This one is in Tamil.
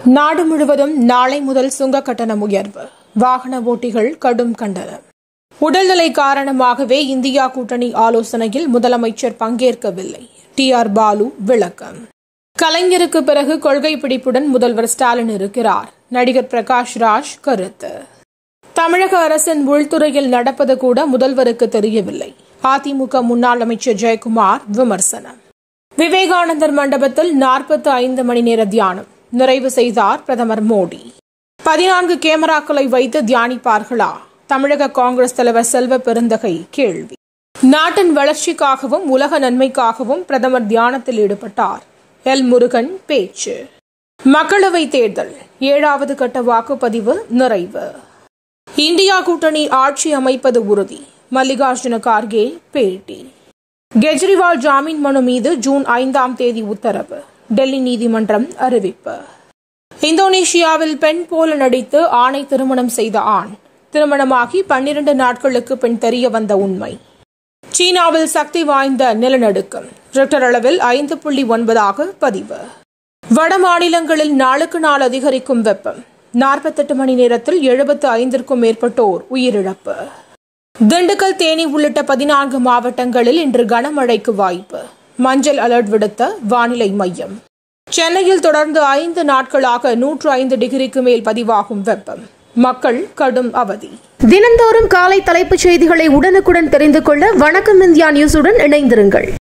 நாடு முழுவதும் நாளை முதல் சுங்க கட்டணம் உயர்வு வாகன ஓட்டிகள் கடும் கண்டனம் உடல்நிலை காரணமாகவே இந்தியா கூட்டணி ஆலோசனையில் முதலமைச்சர் பங்கேற்கவில்லை டி ஆர் பாலு விளக்கம் கலைஞருக்கு பிறகு கொள்கை பிடிப்புடன் முதல்வர் ஸ்டாலின் இருக்கிறார் நடிகர் பிரகாஷ் ராஜ் கருத்து தமிழக அரசின் உள்துறையில் நடப்பது கூட முதல்வருக்கு தெரியவில்லை அதிமுக முன்னாள் அமைச்சர் ஜெயக்குமார் விமர்சனம் விவேகானந்தர் மண்டபத்தில் நாற்பத்தி ஐந்து மணி நேர தியானம் நிறைவு செய்தார் பிரதமர் மோடி பதினான்கு கேமராக்களை வைத்து தியானிப்பார்களா தமிழக காங்கிரஸ் தலைவர் செல்வ பெருந்தகை கேள்வி நாட்டின் வளர்ச்சிக்காகவும் உலக நன்மைக்காகவும் பிரதமர் தியானத்தில் ஈடுபட்டார் எல் முருகன் பேச்சு மக்களவை தேர்தல் ஏழாவது கட்ட வாக்குப்பதிவு நிறைவு இந்தியா கூட்டணி ஆட்சி அமைப்பது உறுதி மல்லிகார்ஜுன கார்கே பேட்டி கெஜ்ரிவால் ஜாமீன் மனு மீது ஜூன் ஐந்தாம் தேதி உத்தரவு டெல்லி நீதிமன்றம் அறிவிப்பு இந்தோனேஷியாவில் பெண் போல நடித்து ஆணை திருமணம் செய்த ஆண் திருமணமாகி பன்னிரண்டு நாட்களுக்கு பின் தெரிய வந்த உண்மை சீனாவில் சக்தி வாய்ந்த நிலநடுக்கம் ரிக்டர் அளவில் ஐந்து புள்ளி ஒன்பதாக பதிவு வட மாநிலங்களில் நாளுக்கு நாள் அதிகரிக்கும் வெப்பம் நாற்பத்தெட்டு மணி நேரத்தில் எழுபத்து ஐந்திற்கும் மேற்பட்டோர் உயிரிழப்பு திண்டுக்கல் தேனி உள்ளிட்ட பதினான்கு மாவட்டங்களில் இன்று கனமழைக்கு வாய்ப்பு மஞ்சள் அலர்ட் விடுத்த வானிலை மையம் சென்னையில் தொடர்ந்து ஐந்து நாட்களாக நூற்று ஐந்து டிகிரிக்கு மேல் பதிவாகும் வெப்பம் மக்கள் கடும் அவதி தினந்தோறும் காலை தலைப்புச் செய்திகளை உடனுக்குடன் தெரிந்து கொள்ள வணக்கம் இந்தியா நியூஸுடன் இணைந்திருங்கள்